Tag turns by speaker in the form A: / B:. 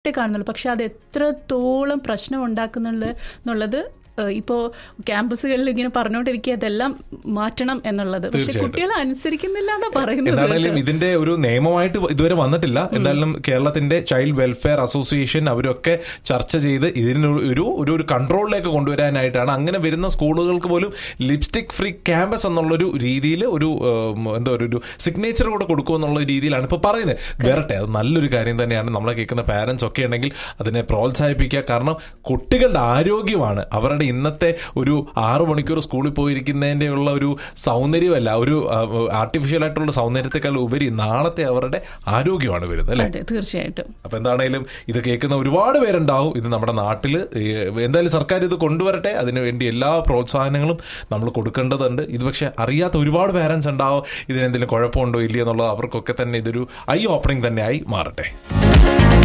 A: കാണുന്നുള്ളൂ പക്ഷെ അത് എത്രത്തോളം പ്രശ്നം ഉണ്ടാക്കുന്നുള്ളത് എന്നുള്ളത് ഏഹ്, ഇപ്പോ ക്യാമ്പസുകളിൽ ഇങ്ങനെ പറഞ്ഞുകൊണ്ടിരിക്കുക അതെല്ലാം മാറ്റണം എന്നുള്ളത് പക്ഷെ
B: തീർച്ചയായിട്ടും.
A: കുട്ടികൾ അനുസരിക്കുന്നില്ല എന്നാ പറയുന്നത്
B: എന്താണെങ്കിലും ഇതിന്റെ ഒരു നിയമമായിട്ട് ഇതുവരെ വന്നിട്ടില്ല എന്തായാലും കേരളത്തിന്റെ ചൈൽഡ് വെൽഫെയർ അസോസിയേഷൻ അവരൊക്കെ ചർച്ച ചെയ്ത് ഇതിന് ഒരു ഒരു ഒരു കൺട്രോളിലേക്ക് കൊണ്ടുവരാനായിട്ടാണ് അങ്ങനെ വരുന്ന സ്കൂളുകൾക്ക് പോലും ലിപ്സ്റ്റിക് ഫ്രീ ക്യാമ്പസ് എന്നുള്ളൊരു രീതിയിൽ ഒരു ഉം, എന്താ ഒരു ഒരു സിഗ്നേച്ചർ കൂടെ കൊടുക്കുമെന്നുള്ള രീതിയിലാണ് ഇപ്പൊ പറയുന്നത് വരട്ടെ അത് നല്ലൊരു കാര്യം തന്നെയാണ് നമ്മളെ കേൾക്കുന്ന പാരന്റ്സ് ഒക്കെ ഉണ്ടെങ്കിൽ അതിനെ പ്രോത്സാഹിപ്പിക്കുക കാരണം കുട്ടികളുടെ ആരോഗ്യമാണ് അവരുടെ ഇന്നത്തെ ഒരു ആറു മണിക്കൂർ സ്കൂളിൽ പോയിരിക്കുന്നതിന്റെ ഉള്ള ഒരു സൗന്ദര്യമല്ല ഒരു ആർട്ടിഫിഷ്യൽ ആയിട്ടുള്ള സൗന്ദര്യത്തെക്കാൾ ഉപരി നാളത്തെ അവരുടെ ആരോഗ്യമാണ് വരുന്നത് അല്ലെ
A: അതെ തീർച്ചയായിട്ടും
B: അപ്പൊ എന്താണേലും ഇത് കേൾക്കുന്ന ഒരുപാട് പേരുണ്ടാവും ഇത് നമ്മുടെ നാട്ടിൽ എന്തായാലും സർക്കാർ ഇത് കൊണ്ടുവരട്ടെ അതിനു വേണ്ടി എല്ലാ പ്രോത്സാഹനങ്ങളും നമ്മൾ കൊടുക്കേണ്ടതുണ്ട് ഇത് പക്ഷെ അറിയാത്ത ഒരുപാട് പേരൻസ് ഉണ്ടാവും ഇതിനെന്തെങ്കിലും കുഴപ്പമുണ്ടോ ഇല്ലയോ എന്നുള്ളത് അവർക്കൊക്കെ തന്നെ ഇതൊരു ഐ ഓപ്പണിംഗ് തന്നെ ആയി മാറട്ടെ